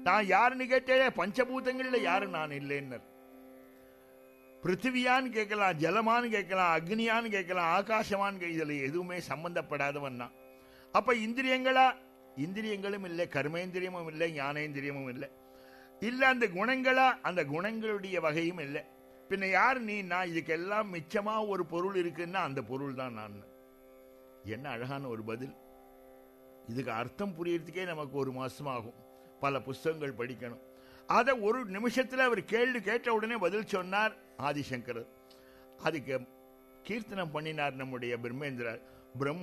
நான் யாருன்னு கேட்டே பஞ்சபூதங்கள்ல யாரு நான் இல்லைன்னர் பிருத்திவியான்னு கேட்கலாம் ஜலமான்னு கேட்கலாம் அக்னியான்னு கேட்கலாம் ஆகாசமான்னு கே- இதுல எதுவுமே சம்பந்தப்படாதவன் தான் அப்ப இந்திரியங்களா இந்திரியங்களும் இல்லை கர்மேந்திரியமும் இல்லை ஞானேந்திரியமும் இல்லை இல்ல அந்த குணங்களா அந்த குணங்களுடைய வகையும் இல்லை பின்ன யார் நீ நான் இதுக்கெல்லாம் மிச்சமா ஒரு பொருள் இருக்குன்னா அந்த பொருள் தான் நான் என்ன அழகான ஒரு பதில் இதுக்கு அர்த்தம் புரியறதுக்கே நமக்கு ஒரு மாசம் ஆகும் பல புஸ்தகங்கள் படிக்கணும் அதை ஒரு நிமிஷத்துல அவர் கேள்வி கேட்ட உடனே பதில் சொன்னார் ஆதிசங்கரர் அதுக்கு கீர்த்தனம் பண்ணினார் நம்முடைய பிரம்மேந்திரர் பிரம்ம